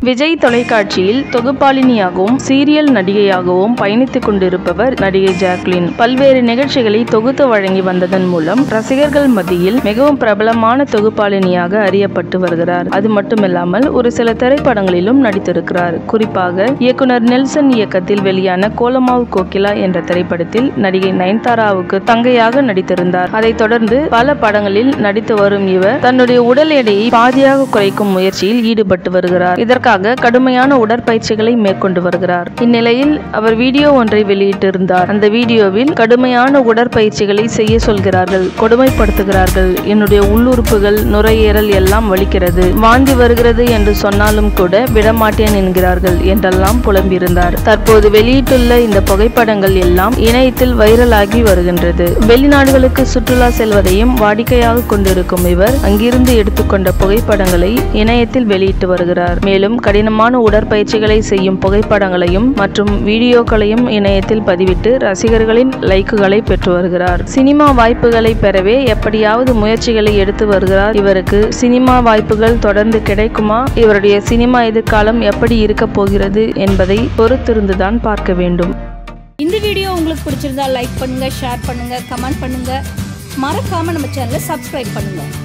விஜய் தொலைக்காட்சியில் தொகுப்பாளினியாகவும் சீரியல் நடிகையாகவும் பயணித்துக் கொண்டிருப்பவர் நடிகை ஜாக்லின் பல்வேறு நிகழ்ச்சிகளை தொகுத்து வழங்கி வந்ததன் மூலம் ரசிகர்கள் மத்தியில் மிகவும் பிரபலமான தொகுப்பாளினியாக அறியப்பட்டு வருகிறார் அது மட்டுமில்லாமல் ஒரு சில திரைப்படங்களிலும் நடித்திருக்கிறார் குறிப்பாக இயக்குனர் நெல்சன் இயக்கத்தில் வெளியான கோலமாவு கோகிலா என்ற திரைப்படத்தில் நடிகை நயன்தாராவுக்கு தங்கையாக நடித்திருந்தார் அதைத் தொடர்ந்து பல படங்களில் நடித்து வரும் இவர் தன்னுடைய உடல் எடையை பாதியாக குறைக்கும் முயற்சியில் ஈடுபட்டு வருகிறார் இதற்காக கடுமையான உடற்பயிற்சிகளை மேற்கொண்டு வருகிறார் இந்நிலையில் அவர் வீடியோ ஒன்றை வெளியிட்டிருந்தார் அந்த வீடியோவில் கடுமையான உடற்பயிற்சிகளை செய்ய சொல்கிறார்கள் கொடுமைப்படுத்துகிறார்கள் என்னுடைய உள்ளுறுப்புகள் நுரையீரல் எல்லாம் வலிக்கிறது வாந்தி வருகிறது என்று சொன்னாலும் கூட விடமாட்டேன் என்கிறார்கள் என்றெல்லாம் புலம்பியிருந்தார் தற்போது வெளியிட்டுள்ள இந்த புகைப்படங்கள் எல்லாம் இணையத்தில் வைரலாகி வருகின்றது வெளிநாடுகளுக்கு சுற்றுலா செல்வதையும் வாடிக்கையாக கொண்டிருக்கும் இவர் அங்கிருந்து எடுத்துக்கொண்ட புகைப்படங்களை இணையத்தில் வெளியிட்டு வருகிறார் மேலும் கடினமான உடற்பயிற்சிகளை செய்யும் புகைப்படங்களையும் மற்றும் வீடியோக்களையும் இணையத்தில் பதிவிட்டு ரசிகர்களின் லைக்குகளை பெற்று வருகிறார் சினிமா வாய்ப்புகளை பெறவே எப்படியாவது முயற்சிகளை எடுத்து வருகிறார் இவருக்கு சினிமா வாய்ப்புகள் தொடர்ந்து கிடைக்குமா இவருடைய சினிமா எதிர்காலம் எப்படி இருக்கப் போகிறது என்பதை பொறுத்திருந்துதான் பார்க்க வேண்டும் இந்த வீடியோ உங்களுக்கு பிடிச்சிருந்தா லைக் பண்ணுங்க ஷேர் பண்ணுங்க கமெண்ட் பண்ணுங்க மறக்காம நம்ம சேனலை சப்ஸ்கிரைப் பண்ணுங்க